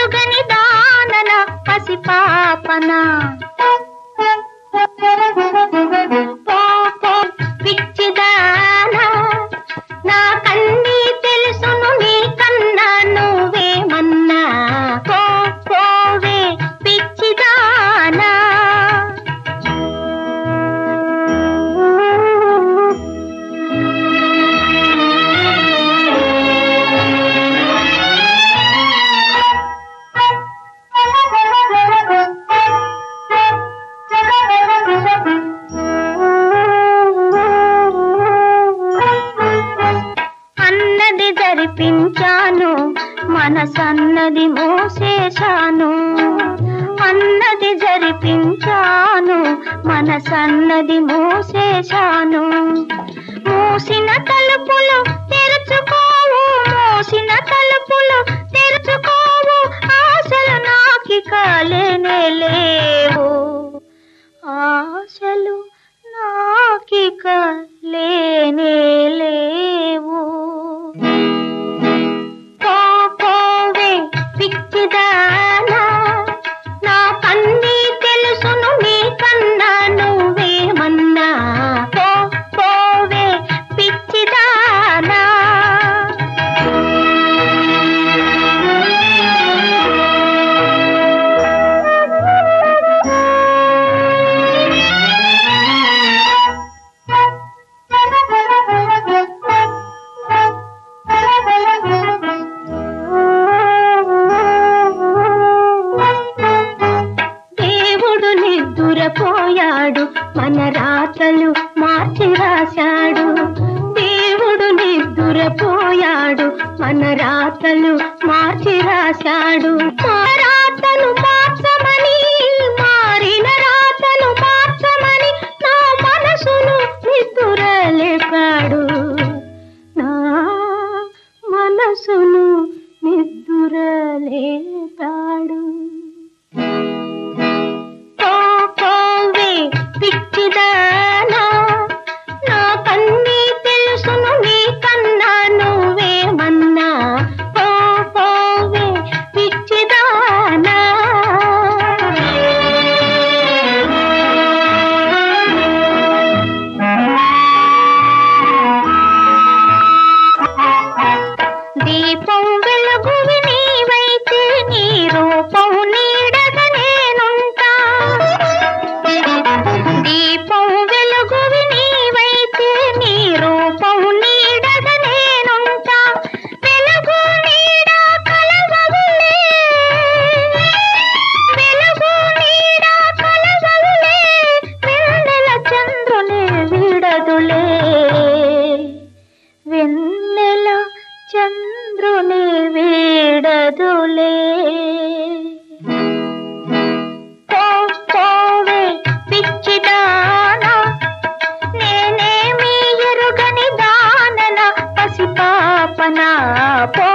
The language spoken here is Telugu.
ఎరుగని దానన పసిపాపన పో పో పిచ్చిదానా నా కన్నీ తెలుసును నీ కన్నా నువ్వేమన్నా పో పోవే పిచ్చిదానా అన్నది జరిపించాను మనసన్నది మోసేశాను అన్నది జరిపించాను మనసన్నది మోసేశాను మూసిన తలుపులు తెరుచుకోవు మూసిన తలుపులు తెరుచుకోవు ఆశలు నాకిక లేనే లేవు ఆశలు నాకిక లేనే లేవు పో పోవే పిచ్చిదానా నా కన్నీ తెలుసును నీ కన్నా నువ్వేమన్నా పో పోవే పిచ్చిదానా దేవుడు నిద్దురపోయాడు మన రాతలు మార్చి రాశాడు దేవుడు నిద్దురపోయాడు మన రాతలు మార్చి రాశాడు మా రాతలు మార్చమని మారిన రాతలు మార్చమని నా మనసును నిద్దురలేపాడు నా మనసును నిద్దురలేపాడు పో పోవే పిచ్చిదానా నా కన్నీ తెలుసును నీ కన్నా నువ్వేమన్నా పో పోవే పిచ్చిదానా దీపం వెలుగువి నీవైతే నీ రూపం నీడగా నేనుంటా దీపం వెలుగువి నీవైతే నీ రూపం నీడగా నేనుంటా వెలుగు నీడ కలవవులే వెలుగు నీడ కలవవులే వెన్నెల చంద్రుని వీడదులే వెన్నెల చంద్రుని వీడదులే పో పోవే పిచ్చిదానా నేనేమి ఎరుగని దానన పసిపాపన పో